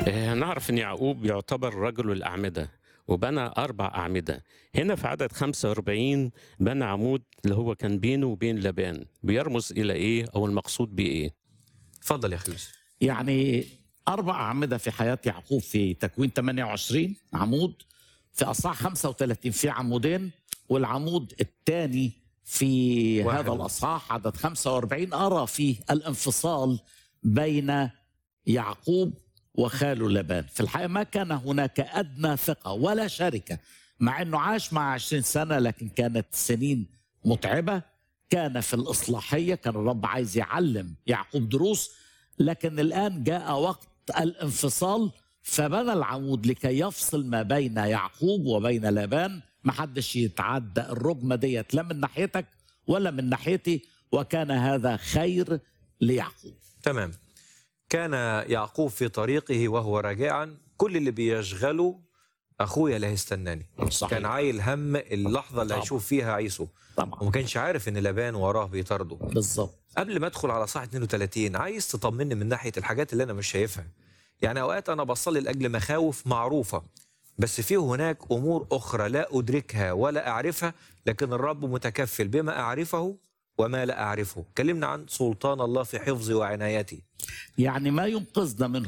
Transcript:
آه، نعرف ان يعقوب يعتبر رجل الاعمده وبنى اربع اعمده هنا في عدد 45 بنى عمود اللي هو كان بينه وبين لبان بيرمز الى ايه او المقصود بايه اتفضل يا اخي يوسف يعني أربع أعمدة في حياة يعقوب في تكوين 28 عمود في أصحاح 35 في عمودين والعمود الثاني في واحد. هذا الأصحاح عدد 45 أرى فيه الانفصال بين يعقوب وخاله لبان في الحقيقة ما كان هناك أدنى ثقة ولا شركة مع أنه عاش مع 20 سنة لكن كانت سنين متعبة كان في الإصلاحية كان الرب عايز يعلم يعقوب دروس لكن الآن جاء وقت الانفصال فبنى العمود لكي يفصل ما بين يعقوب وبين لابان ما حدش يتعدى الرجمة ديت لا من ناحيتك ولا من ناحيتي وكان هذا خير ليعقوب تمام كان يعقوب في طريقه وهو راجعا كل اللي بيشغله اخويا اللي هيستناني صحيح. كان عايل هم اللحظه اللي طبعا. هيشوف فيها عيسو طبعا وما كانش عارف ان لبان وراه بيطارده بالظبط قبل ما ادخل على صح 32 عايز تطمني من ناحيه الحاجات اللي انا مش شايفها يعني اوقات انا بصلي لاجل مخاوف معروفه بس في هناك امور اخرى لا ادركها ولا اعرفها لكن الرب متكفل بما اعرفه وما لا اعرفه كلمنا عن سلطان الله في حفظي وعنايتي يعني ما ينقذنا من